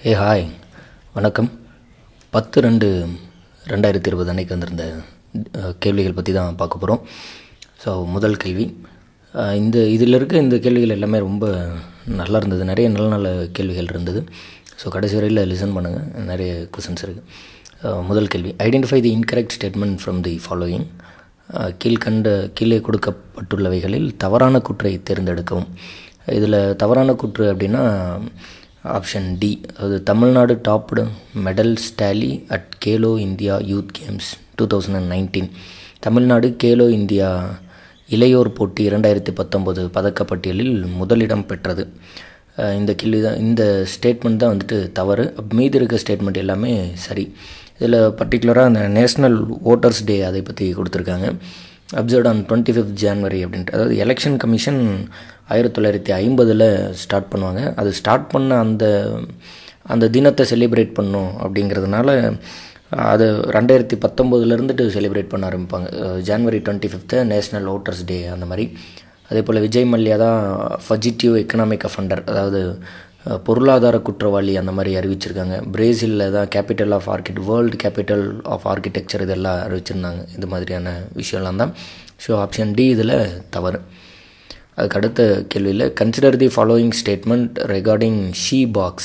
ஏ hi வணக்கம் பத்து ரெண்டு ரெண்டாயிரத்தி இருபது அன்னைக்கு வந்திருந்த அஹ், கேள்விகள் பற்றி தான் பார்க்க போகிறோம் ஸோ முதல் கேள்வி அஹ், இந்த இதில் இருக்க இந்த கேள்விகள் எல்லாமே ரொம்ப நல்லா இருந்தது நிறைய நல்ல நல்ல கேள்விகள் இருந்தது ஸோ கடைசி வரையில் லிசன் பண்ணுங்கள் நிறைய கொஷின்ஸ் இருக்குது முதல் கேள்வி identify the incorrect statement from the following கீழ்கண்ட கீழே கொடுக்கப்பட்டுள்ளவைகளில் தவறான குற்றை தேர்ந்தெடுக்கவும் இதில் தவறான குற்று அப்படின்னா ஆப்ஷன் டி அது Tamil Nadu topped medal tally at Khelo India youth games two thousand and nineteen Tamil Nadu Khelo India இளையோர் போட்டி இரண்டாயிரத்தி பத்தொம்போது பதக்கப்பட்டியலில் முதலிடம் பெற்றது அஹ் இந்த கேள்வி தான் இந்த ஸ்டேட்மெண்ட் தான் வந்துட்டு தவறு மீதி இருக்க ஸ்டேட்மெண்ட் எல்லாமே சரி இதில் பர்டிகுலராக அந்த நேஷ்னல் ஓட்டர்ஸ் டே அதை பற்றி கொடுத்துருக்காங்க observed on twenty fifth January அப்படின்ட்டு அதாவது எலெக்ஷன் கமிஷன் ஆயிரத்தி தொள்ளாயிரத்தி ஐம்பதில் ஸ்டார்ட் பண்ணுவாங்க அது ஸ்டார்ட் பண்ண அந்த அந்த தினத்தை செலிப்ரேட் பண்ணும் அப்படிங்கிறதுனால அது ரெண்டாயிரத்தி பத்தொம்போதுல இருந்துட்டு செலிப்ரேட் பண்ண ஆரம்பிப்பாங்க January twenty fifth national voters day அந்த மாதிரி அதே போல் விஜய் மல்யா தான் ஃபஜிட்டிவ் எக்கனாமிக் அஃபண்டர் அதாவது அஹ், பொருளாதார குற்றவாளி அந்த மாதிரி அறிவிச்சிருக்காங்க பிரேசிலில் தான் capital of orchid world capital of architecture இதெல்லாம் அறிவிச்சிருந்தாங்க இது மாதிரியான விஷயம்லாம் தான் ஸோ ஆப்ஷன் டி இதில் தவறு அதுக்கு அடுத்த கேள்வியில் consider the following statement regarding she box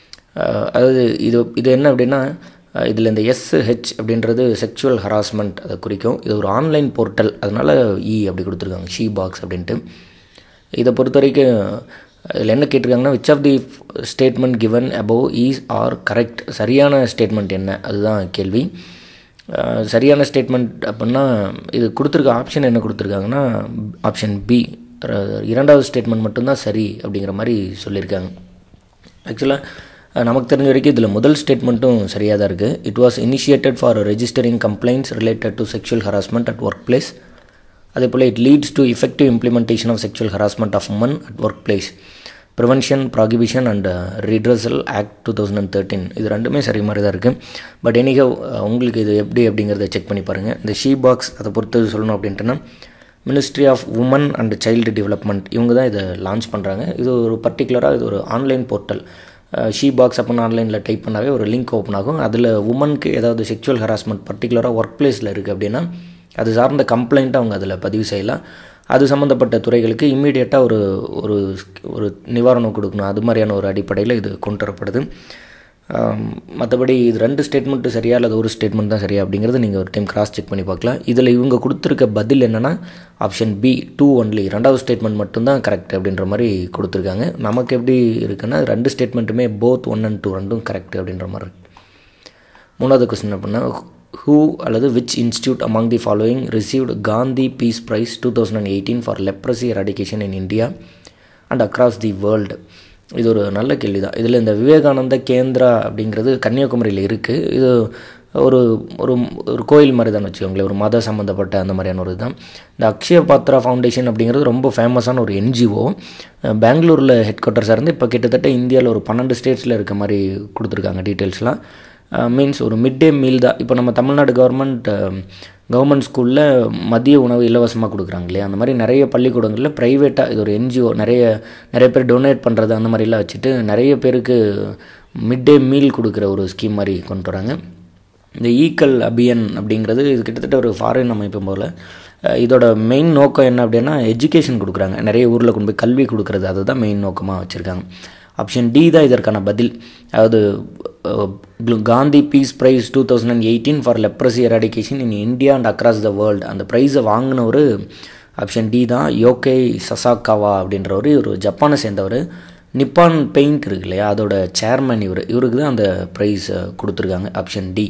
அதாவது இது இது என்ன அப்படின்னா இதில் இந்த எஸ்ஹெச் அப்படின்றது செக்ஷுவல் ஹராஸ்மெண்ட் அதை குறிக்கும் இது ஒரு ஆன்லைன் போர்ட்டல் அதனால் இ அப்படி கொடுத்துருக்காங்க ஷீ பாக்ஸ் அப்படின்ட்டு இதை பொறுத்த வரைக்கும் இதில் என்ன கேட்டிருக்காங்கன்னா which of the statement given above is are correct சரியான ஸ்டேட்மெண்ட் என்ன அதுதான் கேள்வி அஹ், சரியான ஸ்டேட்மெண்ட் அப்படின்னா இது கொடுத்துருக்க ஆப்ஷன் என்ன கொடுத்துருக்காங்கன்னா ஆப்ஷன் பி இரண்டாவது ஸ்டேட்மெண்ட் மட்டும்தான் சரி அப்படிங்கிற மாதிரி சொல்லியிருக்காங்க ஆக்சுவலாக நமக்கு தெரிஞ்ச வரைக்கும் இதில் முதல் ஸ்டேட்மெண்ட்டும் சரியாக தான் இருக்குது it was initiated for registering complaints related to sexual harassment at workplace அதே போல் it leads to effective implementation of sexual harassment of women at workplace prevention prohibition and redressal act two thousand and thirteen இது ரெண்டுமே சரி மாதிரி தான் இருக்குது but எனிக உங்களுக்கு இது எப்படி அப்படிங்கிறத செக் பண்ணி பாருங்கள் இந்த ஷீ பாக்ஸ் அதை பொறுத்து சொல்லணும் அப்படின்ட்டுனா ministry of women and child development இவங்க தான் இதை லான்ச் பண்ணுறாங்க இது ஒரு பர்டிகுலராக இது ஒரு ஆன்லைன் போர்ட்டல் ஷீ பாக்ஸ் அப்படின்னு ஆன்லைனில் டைப் பண்ணாவே ஒரு லிங்க் ஓப்பன் ஆகும் அதில் உமனுக்கு ஏதாவது செக்ஷுவல் ஹராஸ்மெண்ட் பர்டிகுலராக ஒர்க் பிளேஸில் இருக்குது அப்படின்னா அது சார்ந்த கம்ப்ளைண்ட் அவங்க அதில் பதிவு செய்யலாம் அது சம்மந்தப்பட்ட துறைகளுக்கு இம்மீடியட்டாக ஒரு ஒரு ஒரு நிவாரணம் கொடுக்கணும் அது மாதிரியான ஒரு அடிப்படையில் இது கொண்டு வரப்படுது மற்றபடி இது ரெண்டு ஸ்டேட்மெண்ட்டு சரியா அல்லது ஒரு ஸ்டேட்மெண்ட் தான் சரியா அப்படிங்கிறது நீங்கள் ஒரு டைம் கிராஸ் செக் பண்ணி பார்க்கலாம் இதில் இவங்க கொடுத்துருக்க பதில் என்னென்னா ஆப்ஷன் பி டூ ஒன்லி ரெண்டாவது ஸ்டேட்மெண்ட் மட்டும்தான் கரெக்ட் அப்படின்ற மாதிரி கொடுத்துருக்காங்க நமக்கு எப்படி இருக்குன்னா ரெண்டு ஸ்டேட்மெண்ட்டுமே போத் ஒன் அண்ட் டூ ரெண்டும் கரெக்ட் அப்படின்ற மாதிரி இருக்கு மூணாவது கொஸ்டின் அப்படின்னா ஹூ அல்லது which institute among the following received Gandhi peace prize two thousand and eighteen for leprosy eradication in India and across the world இது ஒரு நல்ல கேள்வி தான் இதில் இந்த விவேகானந்த கேந்திரா அப்படிங்கிறது கன்னியாகுமரியில் இருக்குது இது ஒரு ஒரு ஒரு கோயில் மாதிரி தான் வச்சுக்கோங்களேன் ஒரு மத சம்மந்தப்பட்ட அந்த மாதிரியான ஒரு இதுதான் இந்த அக்ஷய பாத்ரா ஃபவுண்டேஷன் அப்படிங்கிறது ரொம்ப ஃபேமஸான ஒரு என்ஜிஓ பெங்களூரில் ஹெட் குவார்ட்டர்ஸாக இருந்து இப்போ கிட்டத்தட்ட இந்தியாவில் ஒரு பன்னெண்டு ஸ்டேட்ஸில் இருக்க மாதிரி கொடுத்துருக்காங்க டீட்டெயில்ஸ்லாம் மீன்ஸ் ஒரு மிட் டே மீல் தான் இப்போ நம்ம தமிழ்நாடு கவர்மெண்ட் கவர்மெண்ட் ஸ்கூலில் மதிய உணவு இலவசமாக கொடுக்குறாங்க இல்லையா அந்த மாதிரி நிறைய பள்ளிக்கூடங்களில் ப்ரைவேட்டாக இது ஒரு என்ஜிஓ நிறைய நிறைய பேர் டொனேட் பண்ணுறது அந்த மாதிரிலாம் வச்சுட்டு நிறைய பேருக்கு மிட் டே மீல் கொடுக்குற ஒரு ஸ்கீம் மாதிரி கொண்டு வராங்க இந்த ஈக்கல் அபியன் அப்படிங்கிறது இது கிட்டத்தட்ட ஒரு ஃபாரின் அமைப்பு போல் அஹ் இதோட மெயின் நோக்கம் என்ன அப்படின்னா எஜுகேஷன் கொடுக்குறாங்க நிறைய ஊரில் கொண்டு போய் கல்வி கொடுக்குறது அதுதான் மெயின் நோக்கமாக வச்சுருக்காங்க ஆப்ஷன் டி தான் இதற்கான பதில் அதாவது அஹ், கு- Gandhi peace prize two thousand and eighteen for leprosy eradication in India and across the world அந்த ப்ரைஸை வாங்கினவர் ஆப்ஷன் டி தான் யோகே சசாகாவா அப்படின்றவர் ஒரு ஜப்பானை சேர்ந்தவர் நிப்பான் பெயிண்ட் இருக்கு இல்லையா அதோட சேர்மன் இவர் இவருக்கு தான் அந்த ப்ரைஸ் கொடுத்துருக்காங்க ஆப்ஷன் டி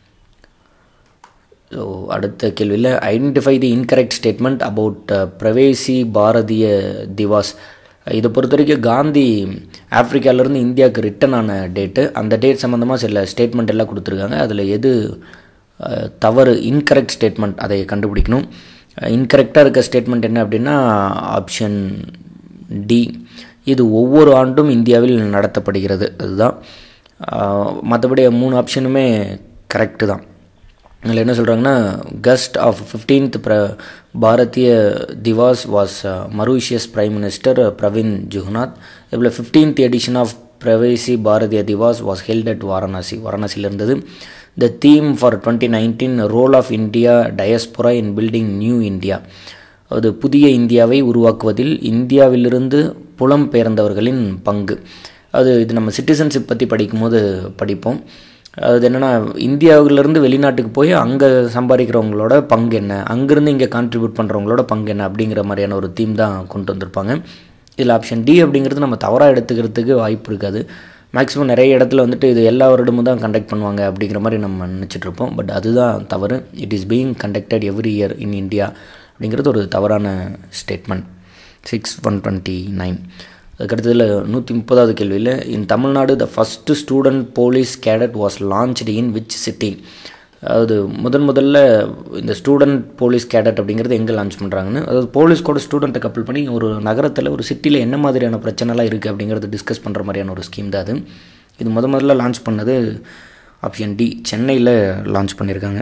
ஸோ அடுத்த கேள்வியில் identify the incorrect statement about Pravasi Bharatiya Divas இதை பொறுத்த வரைக்கும் காந்தி ஆப்பிரிக்காவிலேருந்து இந்தியாவுக்கு ரிட்டன் ஆன டேட்டு அந்த டேட் சம்மந்தமாக சில ஸ்டேட்மெண்ட் எல்லாம் கொடுத்துருக்காங்க அதில் எது அஹ், தவறு இன்கரெக்ட் ஸ்டேட்மெண்ட் அதை கண்டுபிடிக்கணும் இன்கரெக்டாக இருக்க ஸ்டேட்மெண்ட் என்ன அப்படின்னா ஆப்ஷன் டி இது ஒவ்வொரு ஆண்டும் இந்தியாவில் நடத்தப்படுகிறது அதுதான் மற்றபடி மூணு ஆப்ஷனுமே கரெக்டு தான் அதில் என்ன சொல்கிறாங்கன்னா கஸ்ட் ஆஃப் ஃபிஃப்டீன்த் பிர Bharatiya Divas was Mauritius prime minister Pravind Jugnauth இதில் fifteenth edition of Pravasi Bharatiya Divas was held at Varanasi வாரணாசியில் இருந்தது the theme for twenty nineteen role of India diaspora in building new India அது புதிய இந்தியாவை உருவாக்குவதில் இந்தியாவிலிருந்து புலம்பெயர்ந்தவர்களின் பங்கு அது இது நம்ம சிட்டிசன்ஷிப் பற்றி படிக்கும்போது படிப்போம் அது என்னென்னா இந்தியாவிலேருந்து வெளிநாட்டுக்கு போய் அங்கே சம்பாதிக்கிறவங்களோட பங்கு என்ன அங்கேருந்து இங்கே கான்ட்ரிபியூட் பண்ணுறவங்களோட பங்கு என்ன அப்படிங்கிற மாதிரியான ஒரு தீம் தான் கொண்டு வந்திருப்பாங்க இதில் ஆப்ஷன் டி அப்படிங்கிறது நம்ம தவறாக எடுத்துக்கிறதுக்கு வாய்ப்பு இருக்காது மேக்ஸிமம் நிறைய இடத்துல வந்துட்டு இது எல்லா வருடமும் தான் கண்டக்ட் பண்ணுவாங்க அப்படிங்கிற மாதிரி நம்ம நினச்சிட்ருப்போம் பட் அதுதான் தவறு it is being conducted every year in India அப்படிங்கிறது ஒரு தவறான statement six one twenty nine அதுக்கடுத்ததில் நூற்றி முப்பதாவது கேள்வியில் in Tamil Nadu the first student police cadet was launched in which city அதாவது முதன் முதல்ல இந்த ஸ்டூடெண்ட் போலீஸ் கேடட் அப்படிங்கிறது எங்கே லான்ச் பண்ணுறாங்கன்னு அதாவது போலீஸ் கூட ஸ்டூடெண்ட்டை கப்பல் பண்ணி ஒரு நகரத்தில் ஒரு சிட்டியில் என்ன மாதிரியான பிரச்சனைலாம் இருக்குது அப்படிங்கிறத டிஸ்கஸ் பண்ணுற மாதிரியான ஒரு ஸ்கீம் தான் அது இது முத முதல்ல லான்ச் பண்ணது ஆப்ஷன் டி சென்னையில் லான்ச் பண்ணியிருக்காங்க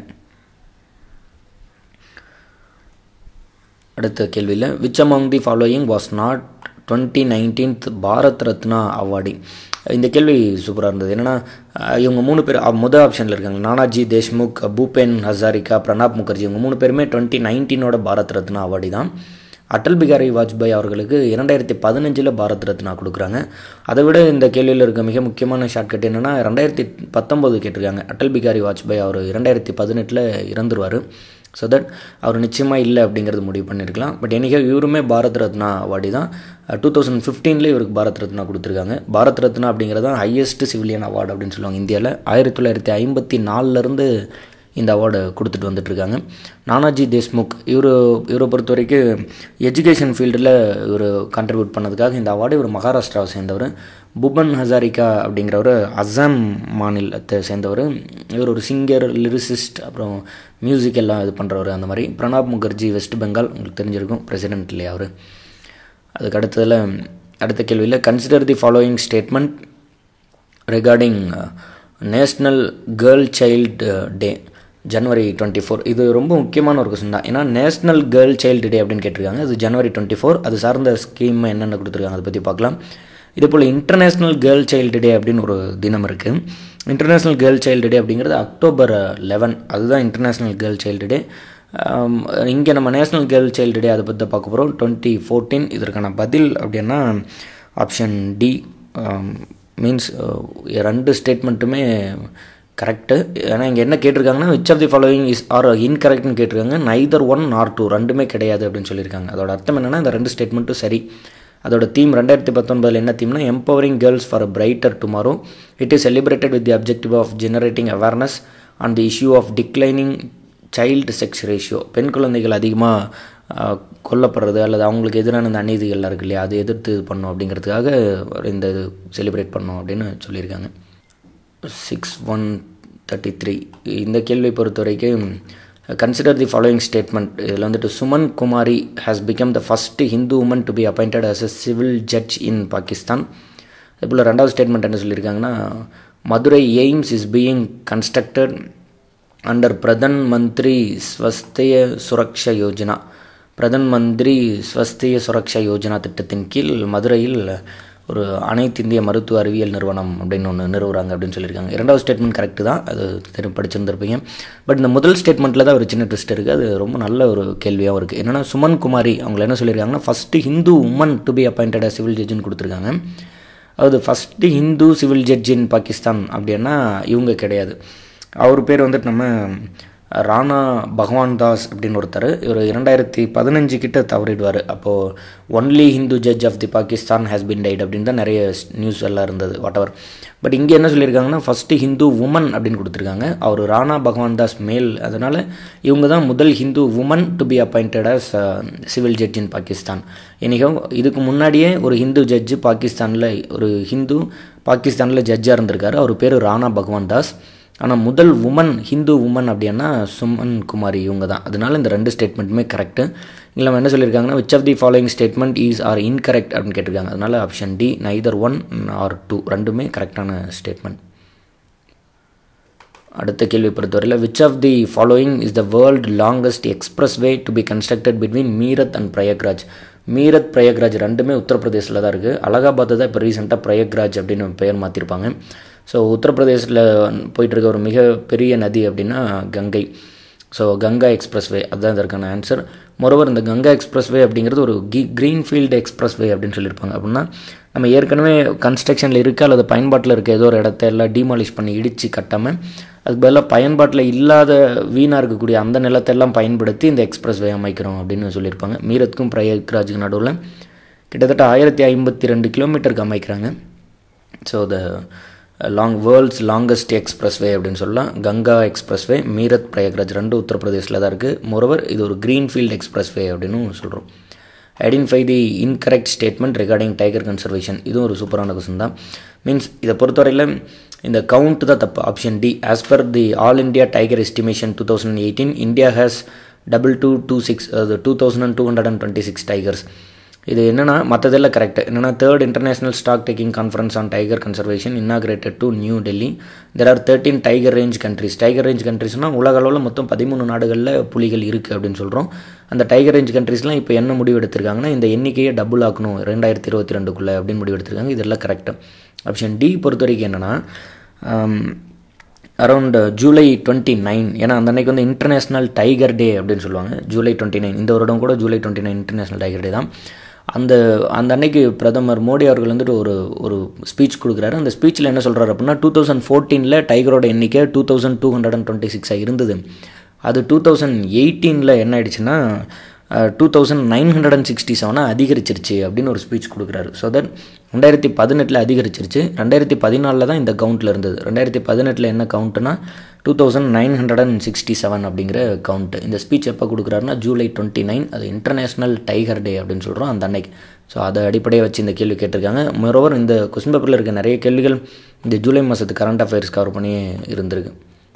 அடுத்த கேள்வியில் which among the following was not twenty nineteenth Bharat Ratna awardee இந்த கேள்வி சூப்பராக இருந்தது என்னென்னா இவங்க மூணு பேர் முதல் ஆப்ஷனில் இருக்காங்க நானாஜி தேஷ்முக் பூபேன் ஹசாரிகா பிரணாப் முகர்ஜி இவங்க மூணு பேருமே டுவெண்ட்டி நைன்டீனோட பாரத் ரத்னா அவார்டி தான் அடல் பிகாரி வாஜ்பாய் அவர்களுக்கு இரண்டாயிரத்தி பதினஞ்சில் பாரத் ரத்னா கொடுக்குறாங்க அதை விட இந்த கேள்வியில் இருக்க மிக முக்கியமான ஷார்ட்கட் என்னென்னா ரெண்டாயிரத்தி பத்தொம்போது கேட்டிருக்காங்க அடல் பிகாரி வாஜ்பாய் அவர் இரண்டாயிரத்தி பதினெட்டில் இறந்துருவார் ஸோ தட் அவர் நிச்சயமாக இல்லை அப்படிங்கிறது முடிவு பண்ணியிருக்கலாம் பட் என்றைக்கோ இவருமே பாரத் ரத்னா அவார்டி தான் டூ தௌசண்ட் ஃபிஃப்டீனில் இவருக்கு பாரத் ரத்னா கொடுத்துருக்காங்க பாரத் ரத்னா அப்படிங்கிறது தான் ஹையஸ்ட் சிவிலியன் அவார்டு அப்படின்னு சொல்லுவாங்க இந்தியாவில் ஆயிரத்தி தொள்ளாயிரத்தி ஐம்பத்தி நாலுலேருந்து இந்த அவார்டு கொடுத்துட்டு வந்துட்டுருக்காங்க நானாஜி தேஷ்முக் இவர் இவரை பொறுத்த வரைக்கும் எஜுகேஷன் ஃபீல்டில் இவர் கான்ட்ரிபியூட் பண்ணதுக்காக இந்த அவார்டு இவர் மகாராஷ்டிராவை சேர்ந்தவர் புபன் ஹசாரிகா அப்படிங்கிறவர் அஸ்ஸாம் மாநிலத்தை சேர்ந்தவர் இவர் ஒரு சிங்கர் லிரிசிஸ்ட் அப்புறம் மியூசிக் எல்லாம் இது பண்ணுறவர் அந்த மாதிரி பிரணாப் முகர்ஜி வெஸ்ட் பெங்கால் உங்களுக்கு தெரிஞ்சிருக்கும் பிரசிடென்ட் இல்லையா அவர் அதுக்கு அடுத்ததில் அடுத்த கேள்வியில் consider the following statement regarding national girl child day January twenty four இது ரொம்ப முக்கியமான ஒரு கொஸ்டின் தான் ஏன்னா நேஷ்னல் கேர்ள் சைல்டு டே அப்படின்னு கேட்டிருக்காங்க அது ஜனவரி டுவெண்ட்டி ஃபோர் அது சார்ந்த ஸ்கீம் என்னென்ன கொடுத்துருக்காங்க அதை பற்றி பார்க்கலாம் இதே போல் இன்டர்நேஷ்னல் கேர்ள் சைல்டு டே அப்படின்னு ஒரு தினம் இருக்குது இன்டர்நேஷ்னல் கேர்ள் சைல்டு டே அப்படிங்கிறது அக்டோபர் லெவன் அதுதான் இன்டர்நேஷ்னல் கேர்ள் சைல்டு டே இங்கே நம்ம நேஷ்னல் கேர்ள் சைல்டு டே அதை பற்றி பார்க்க போகிறோம் டுவெண்ட்டி ஃபோர்டீன் இதற்கான பதில் அப்படின்னா ஆப்ஷன் டி மீன்ஸ் ரெண்டு ஸ்டேட்மெண்ட்டுமே கரெக்டு ஏன்னா இங்கே என்ன கேட்டிருக்காங்கன்னா which of the following is are இன்கரெக்ட்னு கேட்டிருக்காங்க நைதர் ஒன் ஆர் டூ ரெண்டுமே கிடையாது அப்படின்னு சொல்லியிருக்காங்க அதோட அர்த்தம் என்னென்னா இந்த ரெண்டு ஸ்டேட்மெண்ட்டும் சரி அதோட தீம் ரெண்டாயிரத்தி பத்தொன்பதில் என்ன தீம்னா empowering girls for a brighter tomorrow it is celebrated with the objective of generating awareness on the issue of declining child sex ratio பெண் குழந்தைகள் அதிகமாக கொல்லப்படுறது அல்லது அவங்களுக்கு எதிரான இந்த அநீதிகள்லாம் இருக்கு இல்லையா அதை எதிர்த்து இது பண்ணும் அப்படிங்கிறதுக்காக இந்த இது செலிப்ரேட் பண்ணோம் அப்படின்னு சொல்லியிருக்காங்க சிக்ஸ் ஒன் தேர்ட்டி த்ரீ இந்த கேள்வியை பொறுத்த வரைக்கும் கன்சிடர் தி ஃபாலோயிங் ஸ்டேட்மெண்ட் இதில் வந்துட்டு Suman Kumari has become the first Hindu woman to be appointed as a civil judge in Pakistan இதுபோல் ரெண்டாவது ஸ்டேட்மெண்ட் என்ன சொல்லியிருக்காங்கன்னா Madurai AIIMS is being constructed under Pradhan Mantri Swasthya Suraksha Yojana brethren Mantri Swasthya Suraksha Yojana திட்டத்தின் கீழ் மதுரையில் ஒரு அனைத்து இந்திய மருத்துவ அறிவியல் நிறுவனம் அப்படின்னு ஒன்று நிறுவுறாங்க அப்படின்னு சொல்லியிருக்காங்க இரண்டாவது ஸ்டேட்மெண்ட் கரெக்டு தான் அது தெரியும் படிச்சிருந்திருப்பீங்க பட் இந்த முதல் ஸ்டேட்மெண்ட்டில் தான் ஒரு சின்ன ட்விஸ்ட் இருக்குது அது ரொம்ப நல்ல ஒரு கேள்வியாகவும் இருக்குது என்னென்னா சுமன் குமாரி அவங்கள என்ன சொல்லியிருக்காங்கன்னா first Hindu woman to be appointed civil ஜட்ஜின்னு கொடுத்துருக்காங்க அதாவது first Hindu civil judge in Pakistan அப்படின்னா இவங்க கிடையாது அவர் பேர் வந்துட்டு நம்ம ராணா பகவான் தாஸ் அப்படின்னு ஒருத்தர் இவர் இரண்டாயிரத்தி பதினஞ்சு கிட்ட தவறிடுவார் அப்போது only Hindu judge of the Pakistan has been died அப்படின்னு தான் நிறைய நியூஸ் எல்லாம் இருந்தது வாட் எவர் பட் இங்கே என்ன சொல்லியிருக்காங்கன்னா ஃபஸ்ட்டு ஹிந்து உமன் அப்படின்னு கொடுத்துருக்காங்க அவர் ராணா பகவான் தாஸ் மேல் அதனால் இவங்க தான் முதல் Hindu woman to be appointed as civil judge in Pakistan இன்றைக்கும் இதுக்கு முன்னாடியே ஒரு ஹிந்து ஜட்ஜு பாகிஸ்தானில் ஒரு ஹிந்து பாகிஸ்தானில் ஜட்ஜாக இருந்திருக்காரு அவர் பேர் ராணா பகவான் தாஸ் ஆனால் முதல் உமன் ஹிந்து உமன் அப்படின்னா சுமன் குமாரி இவங்க தான் அதனால இந்த ரெண்டு ஸ்டேட்மெண்ட்டுமே கரெக்டு இல்லை நம்ம என்ன சொல்லியிருக்காங்கன்னா which of the following statement is are incorrect அப்படின்னு கேட்டிருக்காங்க அதனால option D neither one or two ரெண்டுமே கரெக்டான ஸ்டேட்மெண்ட் அடுத்த கேள்வி பொறுத்தவரையில் which of the following is the world longest expressway to be constructed between Meerut and Prayagraj Meerut Prayagraj ரெண்டுமே உத்தரப்பிரதேசில் தான் இருக்குது அலகாபாத் தான் இப்போ ரீசெண்டாக பிரயக்ராஜ் அப்படின்னு பெயர் மாற்றிருப்பாங்க ஸோ உத்தரப்பிரதேசில் போயிட்டு இருக்க ஒரு மிக பெரிய நதி அப்படின்னா கங்கை ஸோ கங்கா எக்ஸ்பிரஸ்வே அதுதான் இதற்கான ஆன்சர் மொரோவர் இந்த கங்கா எக்ஸ்பிரஸ்வே அப்படிங்கிறது ஒரு கி க்ரீன்ஃபீல்டு எக்ஸ்பிரஸ்வே அப்படின்னு சொல்லியிருப்பாங்க அப்படின்னா நம்ம ஏற்கனவே கன்ஸ்ட்ரக்ஷனில் இருக்க அல்லது பயன்பாட்டில் இருக்க ஏதோ ஒரு இடத்த எல்லாம் டிமாலிஷ் பண்ணி இடித்து கட்டாமல் அதுக்கு பதிலாக பயன்பாட்டில் இல்லாத வீணாக இருக்கக்கூடிய அந்த நிலத்தெல்லாம் பயன்படுத்தி இந்த எக்ஸ்பிரஸ்வே அமைக்கிறோம் அப்படின்னு சொல்லியிருப்பாங்க மீரத்துக்கும் பிரயக்ராஜுக்கு நடுவில் கிட்டத்தட்ட ஆயிரத்தி ஐம்பத்தி ரெண்டு கிலோமீட்டருக்கு அமைக்கிறாங்க so the long world's longest expressway அப்படின்னு சொல்லலாம் கங்கா எக்ஸ்பிரஸ்வே மீரத் பிரயக்ராஜ் ரெண்டு உத்தரப்பிரதேசில் தான் இருக்குது மொரவர் இது ஒரு க்ரீன்ஃபீல்ட் எக்ஸ்பிரஸ்வே அப்படின்னு சொல்கிறோம் identify the incorrect statement regarding tiger conservation இதுவும் ஒரு சூப்பரான கொஸ்டின் தான் மீன்ஸ் இதை பொறுத்தவரையில் இந்த கவுண்ட் தான் தப்பு option D as per the all India tiger estimation two thousand eighteen India has double two two six அது two thousand two hundred and twenty six tigers இது என்னென்னா மற்றதெல்லாம் கரெக்ட் என்னென்னா third international stock taking conference on tiger conservation inaugurated to new Delhi there are thirteen tiger range countries tiger range கண்ட்ரிஸ்னால் உலக அளவில் மொத்தம் பதிமூணு நாடுகளில் புலிகள் இருக்குது அப்படின்னு சொல்கிறோம் அந்த டைகர் ரேஞ்ச் கண்ட்ரிஸ்லாம் இப்போ என்ன முடிவு எடுத்திருக்காங்கன்னா இந்த எண்ணிக்கையை டபுள் ஆக்கணும் ரெண்டாயிரத்தி இருபத்தி ரெண்டுக்குள்ளே அப்படின்னு முடிவு எடுத்திருக்காங்க இதெல்லாம் கரெக்டு ஆப்ஷன் டி பொறுத்த வரைக்கும் என்னென்னா அரௌண்ட் ஜூலை டுவெண்ட்டி நைன் ஏன்னா அந்த அன்னைக்கு வந்து இன்டர்நேஷ்னல் டைகர் டே அப்படின்னு சொல்லுவாங்க ஜூலை டுவெண்ட்டி நைன் இந்த வருடம் கூட July twenty nine international tiger day தான் அந்த அந்த அன்னைக்கு பிரதமர் மோடி அவர்கள் வந்துட்டு ஒரு ஒரு ஸ்பீச் கொடுக்குறாரு அந்த ஸ்பீச்சில் என்ன சொல்கிறாரு அப்படின்னா டூ தௌசண்ட் ஃபோர்டீனில் டைகரோட எண்ணிக்கை two thousand two hundred and twenty சிக்ஸாக இருந்தது அது டூ தௌசண்ட் எயிட்டீனில் என்ன ஆயிடுச்சுன்னா two thousand nine hundred and sixty செவனாக அதிகரிச்சிருச்சு அப்படின்னு ஒரு ஸ்பீச் கொடுக்குறாரு ஸோ தட் ரெண்டாயிரத்தி பதினெட்டில் அதிகரிச்சிருச்சு ரெண்டாயிரத்தி பதினாலில் தான் இந்த கவுண்ட்டில் இருந்தது ரெண்டாயிரத்தி பதினெட்டில் என்ன கவுண்ட்டுனா two thousand nine hundred and sixty seven அப்படிங்கிற கவுண்ட்டு இந்த ஸ்பீச் எப்போ கொடுக்குறாருன்னா ஜூலை டுவெண்ட்டி நைன் அது இன்டர்நேஷ்னல் டைகர் டே அப்படின்னு சொல்கிறோம் அந்த அன்னைக்கு ஸோ அதை அடிப்படையை வச்சு இந்த கேள்வி கேட்டிருக்காங்க மொரோவர் இந்த கொஸ்டின் பேப்பரில் இருக்க நிறைய கேள்விகள் இந்த ஜூலை மாதத்து கரண்ட் அஃபேர்ஸ் கவர் பண்ணி இருந்திருக்கு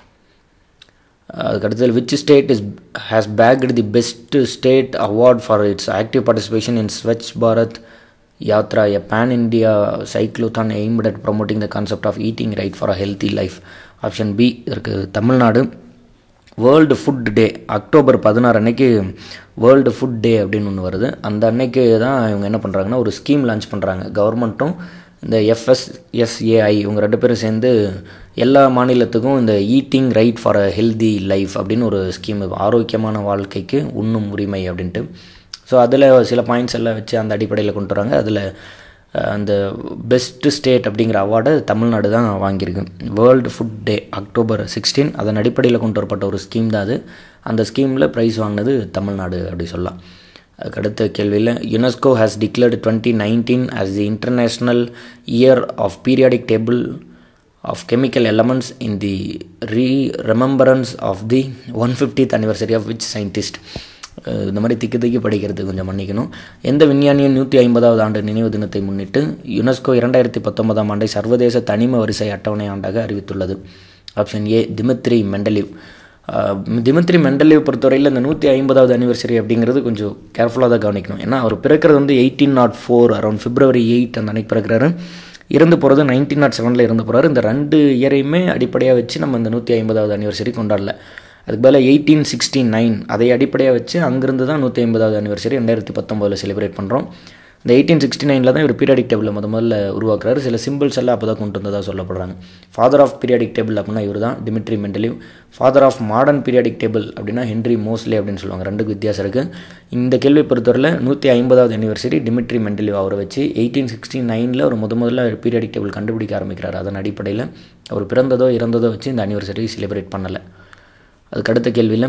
அதுக்கடுத்தது which state is has bagged the best state award for its active participation in Swachh Bharat Yatra a pan India cyclothon aimed at promoting the concept of eating right for a healthy life option B இதற்கு Tamil Nadu world food day October பதினாறு அன்னைக்கு world food டே அப்படின்னு ஒன்று வருது அந்த அன்னைக்கு தான் இவங்க என்ன பண்ணுறாங்கன்னா ஒரு ஸ்கீம் லான்ச் பண்ணுறாங்க கவர்மெண்ட்டும் இந்த எஃப்எஸ்எஸ்ஏஐ இவங்க ரெண்டு பேரும் சேர்ந்து எல்லா மாநிலத்துக்கும் இந்த eating right for a healthy life அப்படின்னு ஒரு ஸ்கீம் ஆரோக்கியமான வாழ்க்கைக்கு உண்ணும் உரிமை அப்படின்ட்டு ஸோ அதில் சில பாயிண்ட்ஸ் எல்லாம் வச்சு அந்த அடிப்படையில் கொண்டு வராங்க அதில் அந்த பெஸ்ட் ஸ்டேட் அப்படிங்கிற அவார்டை தமிழ்நாடு தான் வாங்கியிருக்கு world food day October sixteen அதன் அடிப்படையில் கொண்டு வரப்பட்ட ஒரு ஸ்கீம் தான் அது அந்த ஸ்கீமில் ப்ரைஸ் வாங்கினது தமிழ்நாடு அப்படி சொல்லலாம் அதுக்கு அடுத்த கேள்வியில் UNESCO has declared twenty nineteen as the international year of periodic table of chemical elements in the re remembrance of the one fiftieth anniversary of which scientist இந்த மாதிரி திக்கி திக்கி படிக்கிறது கொஞ்சம் மன்னிக்கணும் எந்த விஞ்ஞானியின் நூற்றி ஐம்பதாவது ஆண்டு நினைவு தினத்தை முன்னிட்டு யுனெஸ்கோ இரண்டாயிரத்தி பத்தொன்பதாம் ஆண்டை சர்வதேச தனிம வரிசை அட்டவணை ஆண்டாக அறிவித்துள்ளது option A Dmitri Mendeleev Dmitri Mendeleev பொறுத்தவரையில் இந்த நூற்றி ஐம்பதாவது அனிவர்சரி அப்படிங்கிறது கொஞ்சம் கேர்ஃபுல்லாக தான் கவனிக்கணும் ஏன்னா அவர் பிறக்கிறது வந்து eighteen naught four around February eight அந்த அன்னைக்கு பிறக்கிறாரு இறந்து போகிறது நைன்டீன் நாட் செவனில் இறந்து போகிறாரு இந்த ரெண்டு இயரையுமே அடிப்படையாக வச்சு நம்ம இந்த நூற்றி ஐம்பதாவது அனிவர்சரி கொண்டாடல அதுக்கு பதிலாக எயிட்டீன் சிக்ஸ்டி நைன் அதை அடிப்படையாக வச்சு அங்கேருந்து தான் நூற்றி ஐம்பதாவது அனிவர்சரி ரெண்டாயிரத்தி பத்தொம்போதில் செலிப்ரேட் பண்ணுறோம் இந்த எயிட்டீன் சிக்ஸ்டி நைனில் தான் இவர் பீரியாடிக் டேபிளை முத முதல்ல உருவாக்குறாரு சில சிம்பிள்ஸ் எல்லாம் அப்போ தான் கொண்டு வந்ததாக சொல்லப்படுறாங்க ஃபாதர் ஆஃப் பீரியாடிக் டேபிள் அப்படின்னா இவர் தான் Dmitri Mendeleev father of modern periodic table அப்படின்னா ஹென்ரி மோஸ்லே அப்படின்னு சொல்லுவாங்க ரெண்டுக்கு வித்தியாசம் இருக்குது இந்த கேள்வி பொறுத்தவரையில் நூற்றி ஐம்பதாவது அனிவர்சரி டிமிட்ரி மெண்டலிவ் அவரை வச்சு எயிட்டீன் சிக்ஸ்டி நைனில் ஒரு முத முதல்ல பீரியாடிக் டேபிள் கண்டுபிடிக்க ஆரம்பிக்கிறார் அதன் அடிப்படையில் அவர் பிறந்ததோ இறந்ததோ வச்சு இந்த அனிவர்சரி செலிப்ரேட் பண்ணலை அதுக்கு அடுத்த கேள்வியில்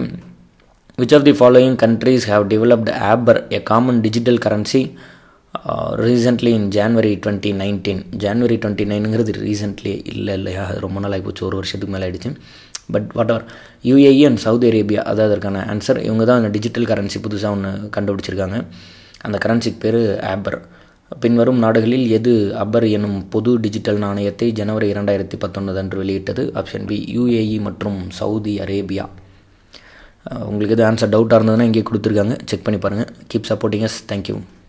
which of the following countries have developed upper a common digital currency recently in January twenty nineteen January twenty நைனுங்கிறது ரீசெண்ட்லி இல்லை இல்லையா அது ரொம்ப நாள் ஆகிப்போச்சு ஒரு வருஷத்துக்கு மேலே ஆகிடுச்சு but whatever UAE and Saudi Arabia அதாவது அதற்கான ஆன்சர் இவங்க தான் அந்த டிஜிட்டல் கரன்சி புதுசாக ஒன்று கண்டுபிடிச்சிருக்காங்க அந்த கரன்சிக்கு பேர் ஆப்பர் பின்வரும் நாடுகளில் எது அப்பர் எனும் பொது டிஜிட்டல் நாணயத்தை ஜனவரி இரண்டாயிரத்தி பத்தொன்பது அன்று வெளியிட்டது ஆப்ஷன் பி யூஏஇ மற்றும் சவுதி அரேபியா உங்களுக்கு எது ஆன்சர் டவுட்டாக இருந்ததுன்னா இங்கே கொடுத்துருக்காங்க செக் பண்ணி பாருங்கள் கீப் சப்போர்ட்டிங் எஸ் தேங்க்யூ